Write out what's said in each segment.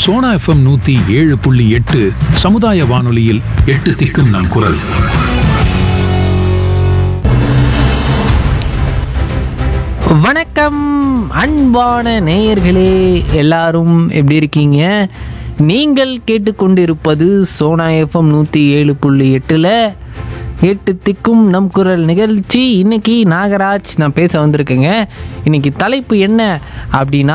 Sona FM நூத்தி ஏழு புள்ளி எட்டு சமுதாய வானொலியில் எட்டு திக்கும் நம் குரல் வணக்கம் அன்பான நேயர்களே எல்லாரும் எப்படி இருக்கீங்க நீங்கள் கேட்டுக்கொண்டிருப்பது சோனா எஃப்எம் நூற்றி ஏழு புள்ளி எட்டில் எட்டு திக்கும் நம் குரல் நிகழ்ச்சி இன்னைக்கு நாகராஜ் நான் பேச வந்திருக்கேங்க இன்னைக்கு தலைப்பு என்ன அப்படின்னா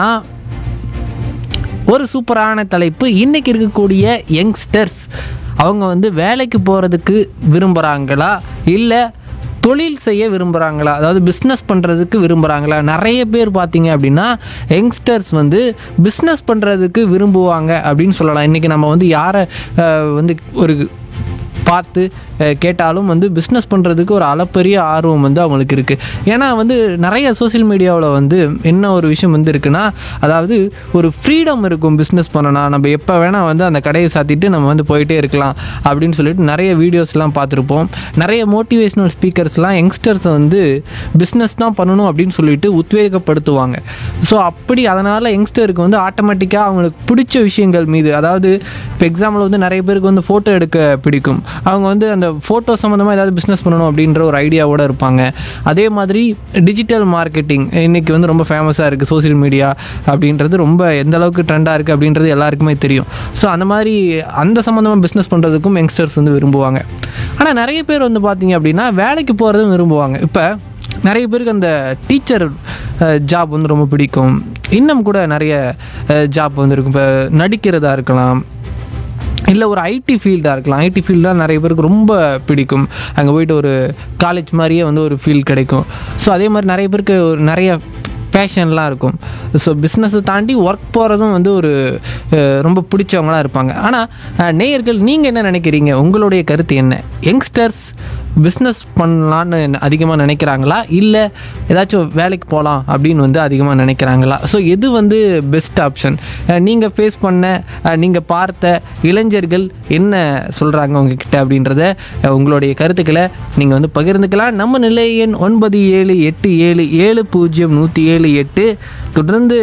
ஒரு சூப்பரான தலைப்பு இன்னைக்கு இருக்கக்கூடிய யங்ஸ்டர்ஸ் அவங்க வந்து வேலைக்கு போகிறதுக்கு விரும்புகிறாங்களா இல்லை தொழில் செய்ய விரும்புகிறாங்களா அதாவது பிஸ்னஸ் பண்ணுறதுக்கு விரும்புகிறாங்களா நிறைய பேர் பார்த்தீங்க அப்படின்னா யங்ஸ்டர்ஸ் வந்து பிஸ்னஸ் பண்ணுறதுக்கு விரும்புவாங்க அப்படின்னு சொல்லலாம் இன்றைக்கி நம்ம வந்து யாரை அஹ், வந்து ஒரு பார்த்து அஹ், கேட்டாலும் வந்து பிஸ்னஸ் பண்ணுறதுக்கு ஒரு அளப்பரிய ஆர்வம் வந்து அவங்களுக்கு இருக்குது ஏன்னா வந்து நிறைய சோஷியல் மீடியாவில் வந்து என்ன ஒரு விஷயம் வந்து இருக்குன்னா அதாவது ஒரு ஃப்ரீடம் இருக்கும் பிஸ்னஸ் பண்ணணும் நம்ம எப்போ வேணால் வந்து அந்த கடையை சாத்திட்டு நம்ம வந்து போயிட்டே இருக்கலாம் அப்படின்னு சொல்லிட்டு நிறைய வீடியோஸ்லாம் பார்த்துருப்போம் நிறைய மோட்டிவேஷ்னல் ஸ்பீக்கர்ஸ்லாம் யங்ஸ்டர்ஸை வந்து பிஸ்னஸ் தான் பண்ணணும் அப்படின்னு சொல்லிட்டு உத்வேகப்படுத்துவாங்க ஸோ அப்படி அதனால் யங்ஸ்டருக்கு வந்து ஆட்டோமேட்டிக்காக அவங்களுக்கு பிடிச்ச விஷயங்கள் மீது அதாவது இப்போ எக்ஸாம்பிள் வந்து நிறைய பேருக்கு வந்து ஃபோட்டோ எடுக்க பிடிக்கும் அவங்க வந்து அந்த ஃபோட்டோ சம்மந்தமாக ஏதாவது பிஸ்னஸ் பண்ணணும் அப்படின்ற ஒரு ஐடியாவோட இருப்பாங்க அதே மாதிரி டிஜிட்டல் மார்க்கெட்டிங் இன்னைக்கு வந்து ரொம்ப ஃபேமஸாக இருக்குது சோஷியல் மீடியா அப்படின்றது ரொம்ப எந்த அளவுக்கு ட்ரெண்டாக இருக்குது அப்படின்றது எல்லாருக்குமே தெரியும் ஸோ அந்த மாதிரி அந்த சம்மந்தமாக பிஸ்னஸ் பண்ணுறதுக்கும் யங்ஸ்டர்ஸ் வந்து விரும்புவாங்க ஆனால் நிறைய பேர் வந்து பார்த்தீங்க அப்படின்னா வேலைக்கு போகிறதும் விரும்புவாங்க இப்போ நிறைய பேருக்கு அந்த டீச்சர் ஜாப் வந்து ரொம்ப பிடிக்கும் இன்னும் கூட நிறைய ஜாப் வந்து இருக்கும் இப்போ நடிக்கிறதா இருக்கலாம் இல்லை ஒரு ஐடி ஃபீல்டாக இருக்கலாம் ஐடி ஃபீல்டாக நிறைய பேருக்கு ரொம்ப பிடிக்கும் அங்கே போயிட்டு ஒரு காலேஜ் மாதிரியே வந்து ஒரு ஃபீல் கிடைக்கும் ஸோ அதே மாதிரி நிறைய பேருக்கு ஒரு நிறைய பேஷன்லாம் இருக்கும் ஸோ பிஸ்னஸை தாண்டி ஒர்க் போகிறதும் வந்து ஒரு அஹ், ரொம்ப பிடிச்சவங்களாக இருப்பாங்க ஆனால் நேயர்கள் நீங்கள் என்ன நினைக்கிறீங்க உங்களுடைய கருத்து என்ன யங்ஸ்டர்ஸ் பிஸ்னஸ் பண்ணலான்னு அதிகமாக நினைக்கிறாங்களா இல்லை ஏதாச்சும் வேலைக்கு போகலாம் அப்படின்னு வந்து அதிகமாக நினைக்கிறாங்களா ஸோ எது வந்து பெஸ்ட் ஆப்ஷன் நீங்கள் ஃபேஸ் பண்ண நீங்கள் பார்த்த இளைஞர்கள் என்ன சொல்கிறாங்க உங்ககிட்ட அப்படின்றத அஹ், உங்களுடைய கருத்துக்களை நீங்கள் வந்து பகிர்ந்துக்கலாம் நம்ம நிலை எண் ஒன்பது ஏழு எட்டு ஏழு ஏழு பூஜ்ஜியம் நூற்றி ஏழு எட்டு தொடர்ந்து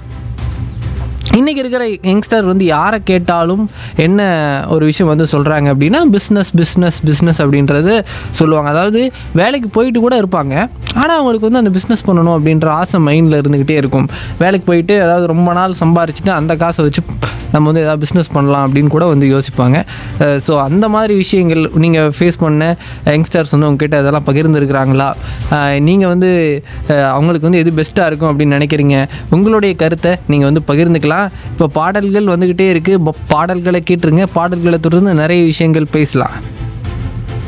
இன்றைக்கி இருக்கிற யங்ஸ்டர் வந்து யாரை கேட்டாலும் என்ன ஒரு விஷயம் வந்து சொல்கிறாங்க அப்படின்னா பிஸ்னஸ் பிஸ்னஸ் பிஸ்னஸ் அப்படின்றது சொல்லுவாங்க அதாவது வேலைக்கு போயிட்டு கூட இருப்பாங்க ஆனால் அவங்களுக்கு வந்து அந்த பிஸ்னஸ் பண்ணணும் அப்படின்ற ஆசை மைண்டில் இருந்துக்கிட்டே இருக்கும் வேலைக்கு போயிட்டு அதாவது ரொம்ப நாள் சம்பாரிச்சுட்டு அந்த காசை வச்சு நம்ம வந்து ஏதாவது பிஸ்னஸ் பண்ணலாம் அப்படின்னு கூட வந்து யோசிப்பாங்க ஸோ அந்த மாதிரி விஷயங்கள் நீங்கள் ஃபேஸ் பண்ண யங்ஸ்டர்ஸ் வந்து உங்ககிட்ட இதெல்லாம் பகிர்ந்துருக்கிறாங்களா நீங்கள் வந்து அஹ், அவங்களுக்கு வந்து எது பெஸ்ட்டாக இருக்கும் அப்படின்னு நினைக்கிறீங்க உங்களுடைய கருத்தை நீங்கள் வந்து பகிர்ந்துக்கலாம் இப்போ பாடல்கள் வந்துக்கிட்டே இருக்குது பாடல்களை கேட்டுருங்க பாடல்களை தொடர்ந்து நிறைய விஷயங்கள் பேசலாம்